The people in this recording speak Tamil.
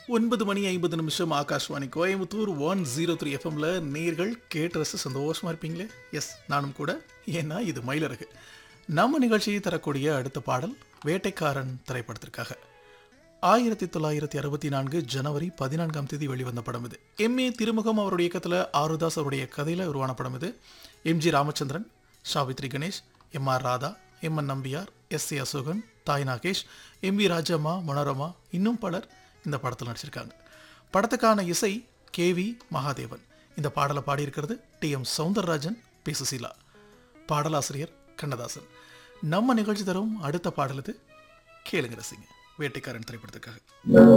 ஒன்பது மணி ஐம்பது நிமிஷம் Akashvani Coimbatore one zero three எஃப்எம்ல நேர்கள் கேட்டு ரசித்து சந்தோஷமா இருப்பீங்களே எஸ் நானும் கூட ஏன்னா இது மயிலழகு நம்ம நிகழ்ச்சியை தரக்கூடிய அடுத்த பாடல் வேட்டைக்காரன் திரைப்படத்திற்காக ஆயிரத்தி தொள்ளாயிரத்தி அறுபத்தி நான்கு ஜனவரி பதினான்காம் தேதி வெளிவந்த படம் இது எம் ஏ திருமுகம் அவருடைய இயக்கத்தில் ஆருதாஸ் அவருடைய கதையில் உருவான படம் இது M G Ramachandran Savitri Ganesh M R Radha M N Nambiar S A Asokan தாய் நாகேஷ் எம் வி ராஜம்மா மனோரமா இன்னும் பலர் இந்த படத்தில் நடிச்சிருக்காங்க படத்துக்கான இசை கே வி மகாதேவன் இந்த பாடலை பாடியிருக்கிறது T M Soundararajan P Susheela பாடலாசிரியர் கண்ணதாசன் நம்ம நிகழ்ச்சி தரும் அடுத்த பாடல் இது கேளுங்க ரசிங்க வேட்டைக்காரன் திரைப்படத்துக்காக